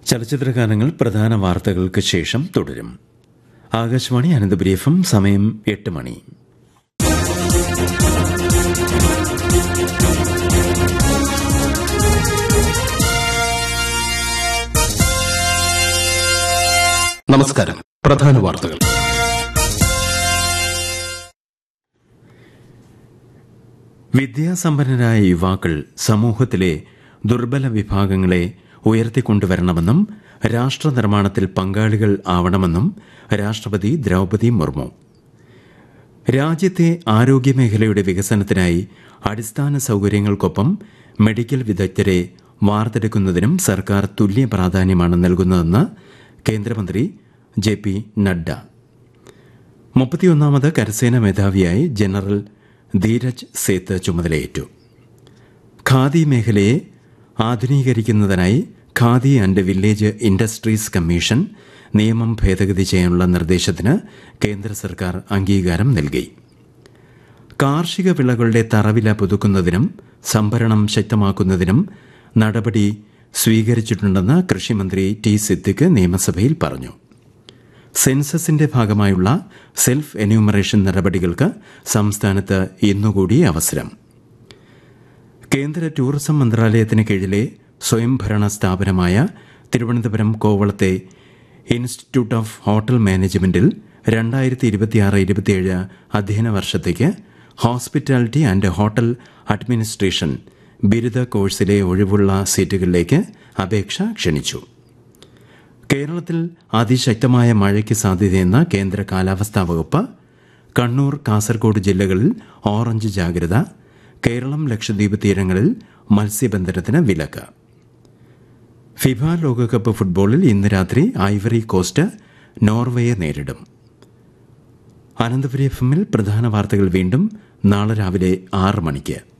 ചലച്ചിത്രഗാനങ്ങൾ പ്രധാന വാർത്തകൾക്ക് ശേഷം തുടരും ആകാശവാണി അനന്തപുരി എഫ് എം സമയം എട്ട് മണി നമസ്കാരം പ്രധാന വാർത്തകൾ വിദ്യാസമ്പന്നരായ യുവാക്കൾ സമൂഹത്തിലെ ദുർബല വിഭാഗങ്ങളെ ഉയർത്തിക്കൊണ്ടുവരണമെന്നും രാഷ്ട്ര നിർമ്മാണത്തിൽ പങ്കാളികൾ ആവണമെന്നും രാഷ്ട്രപതി ദ്രൗപദി മുർമു രാജ്യത്തെ ആരോഗ്യമേഖലയുടെ വികസനത്തിനായി അടിസ്ഥാന സൗകര്യങ്ങൾക്കൊപ്പം മെഡിക്കൽ വിദഗ്ധരെ വാർത്തെടുക്കുന്നതിനും സർക്കാർ തുല്യ പ്രാധാന്യമാണ് നൽകുന്നതെന്ന് കേന്ദ്രമന്ത്രി ജെ പി നഡ്ഡ മുപ്പത്തിയൊന്നാമത് കരസേന മേധാവിയായി ജനറൽ ധീരജ് സേത്ത് ചുമതലയേറ്റു ഖാദി മേഖലയെ ആധുനീകരിക്കുന്നതിനായി Khadi and village industries commission നിയമം ഭേദഗതി ചെയ്യാനുള്ള നിർദ്ദേശത്തിന് കേന്ദ്ര സർക്കാർ അംഗീകാരം നൽകി കാർഷിക വിളകളുടെ തറവില പുതുക്കുന്നതിനും സംഭരണം ശക്തമാക്കുന്നതിനും നടപടി സ്വീകരിച്ചിട്ടുണ്ടെന്ന് കൃഷിമന്ത്രി ടി സിദ്ദിഖ് നിയമസഭയിൽ പറഞ്ഞു സെൻസസിന്റെ ഭാഗമായുള്ള സെൽഫ് എന്യൂമറേഷൻ നടപടികൾക്ക് സംസ്ഥാനത്ത് ഇന്നുകൂടി അവസരം കേന്ദ്ര ടൂറിസം മന്ത്രാലയത്തിന് കീഴിലെ സ്വയംഭരണ സ്ഥാപനമായ തിരുവനന്തപുരം കോവളത്തെ ഇൻസ്റ്റിറ്റ്യൂട്ട് ഓഫ് ഹോട്ടൽ മാനേജ്മെന്റിൽ രണ്ടായിരത്തി ഇരുപത്തിയാറ് ഇരുപത്തിയേഴ് അധ്യയന വർഷത്തേക്ക് ഹോസ്പിറ്റാലിറ്റി ആൻഡ് ഹോട്ടൽ അഡ്മിനിസ്ട്രേഷൻ ബിരുദ കോഴ്സിലെ ഒഴിവുള്ള സീറ്റുകളിലേക്ക് അപേക്ഷ ക്ഷണിച്ചു കേരളത്തിൽ അതിശക്തമായ മഴയ്ക്ക് സാധ്യതയെന്ന കേന്ദ്ര കാലാവസ്ഥാ വകുപ്പ് കണ്ണൂർ കാസർഗോഡ് ജില്ലകളിൽ ഓറഞ്ച് ജാഗ്രത കേരളം ലക്ഷദ്വീപ് തീരങ്ങളിൽ മത്സ്യബന്ധനത്തിന് വിലക്ക് ഫിഫ ലോകകപ്പ് ഫുട്ബോളിൽ ഇന്ന് രാത്രി ഐവറി കോസ്റ്റ് നോർവേയെ നേരിടും അനന്തപുരി എഫ് എമ്മിൽ പ്രധാന വാർത്തകൾ വീണ്ടും നാളെ രാവിലെ ആറ് മണിക്ക്